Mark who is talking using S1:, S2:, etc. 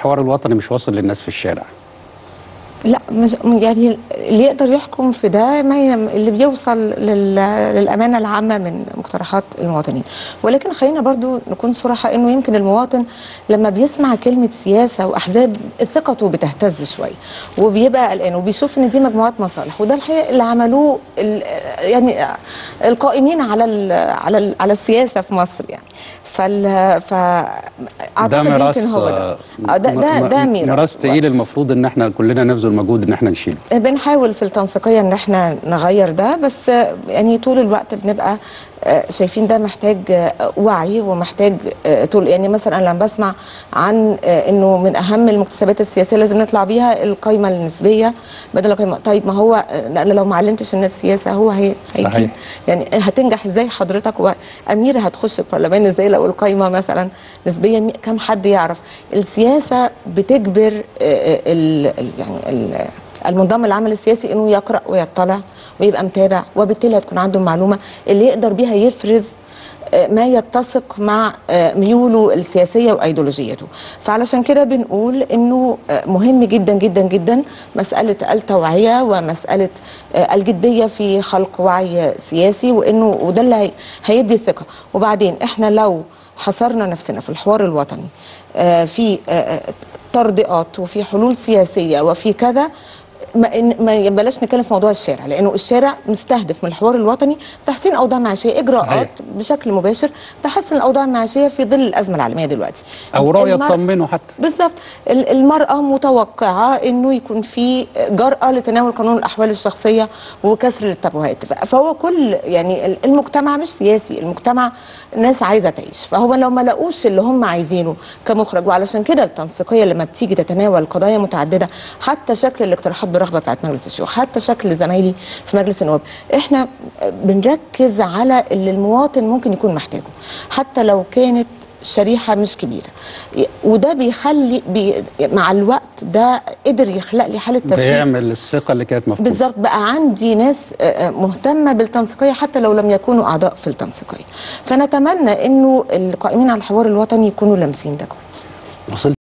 S1: الحوار الوطني مش واصل للناس في الشارع
S2: لا مش يعني اللي يقدر يحكم في ده ما ي- اللي بيوصل لل- للامانه العامه من مقترحات المواطنين ولكن خلينا برضو نكون صراحه انه يمكن المواطن لما بيسمع كلمه سياسه واحزاب ثقته بتهتز شويه وبيبقى قلقان وبيشوف ان دي مجموعات مصالح وده الحقيقه اللي عملوه ال- يعني القائمين على ال على ال على السياسه في مصر يعني فال ف
S1: ده ميراث
S2: يمكن هو ده
S1: آه،
S2: آه، ده ده,
S1: م-
S2: ده
S1: م-
S2: ميراث
S1: ميراث تقيل المفروض ان احنا كلنا نبذل مجهود ان احنا نشيله
S2: بنحاول في التنسيقيه ان احنا نغير ده بس يعني طول الوقت بنبقى آه، شايفين ده محتاج آه، وعي ومحتاج آه، طول يعني مثلا انا لما بسمع عن آه، انه من اهم المكتسبات السياسيه لازم نطلع بيها القايمه النسبيه بدل القايمه طيب ما هو آه، انا لو ما علمتش الناس سياسه هو هي هيجيب
S1: صحيح.
S2: يعني هتنجح ازاي حضرتك واميره هتخش البرلمان ازاي لو القايمه مثلا نسبيا مي- كم حد يعرف السياسه بتجبر آه، آه، ال ال- يعني ال- المنضم للعمل السياسي انه يقرا ويطلع ويبقى متابع وبالتالي هتكون عنده المعلومه اللي يقدر بيها يفرز آه، ما يتسق مع آه، ميوله السياسيه وايديولوجيته فعلشان كده بنقول انه آه، مهم جدا جدا جدا مساله التوعيه ومساله آه، الجديه في خلق وعي سياسي وانه وده اللي هي- هيدي ثقه وبعدين احنا لو حصرنا نفسنا في الحوار الوطني آه، في آه، آه، ترضئات وفي حلول سياسيه وفي كذا ما إن- ما بلاش نتكلم في موضوع الشارع لانه الشارع مستهدف من الحوار الوطني تحسين اوضاع معيشيه اجراءات
S1: صحيح.
S2: بشكل مباشر تحسن الاوضاع المعيشيه في ظل الازمه العالميه دلوقتي
S1: او رؤيه
S2: المر-
S1: تطمنه حتى
S2: بالظبط ال- المرأة متوقعة انه يكون في جرأة لتناول قانون الاحوال الشخصية وكسر التابوهات ف- فهو كل يعني ال- المجتمع مش سياسي المجتمع ناس عايزة تعيش فهو لو ما لقوش اللي هم عايزينه كمخرج وعلشان كده التنسيقية لما بتيجي تتناول قضايا متعددة حتى شكل الاقتراحات برغبة بتاعت مجلس الشيوخ حتى شكل زمايلي في مجلس النواب احنا بنركز على اللي المواطن ممكن يكون محتاجه حتى لو كانت شريحه مش كبيره وده بيخلي بي مع الوقت ده قدر يخلق لي حاله تسويق
S1: بيعمل الثقه اللي كانت مفقوده
S2: بالظبط بقى عندي ناس آه، آه، مهتمه بالتنسيقيه حتى لو لم يكونوا اعضاء في التنسيقيه فنتمنى انه القائمين على الحوار الوطني يكونوا لامسين ده كويس
S1: وصلت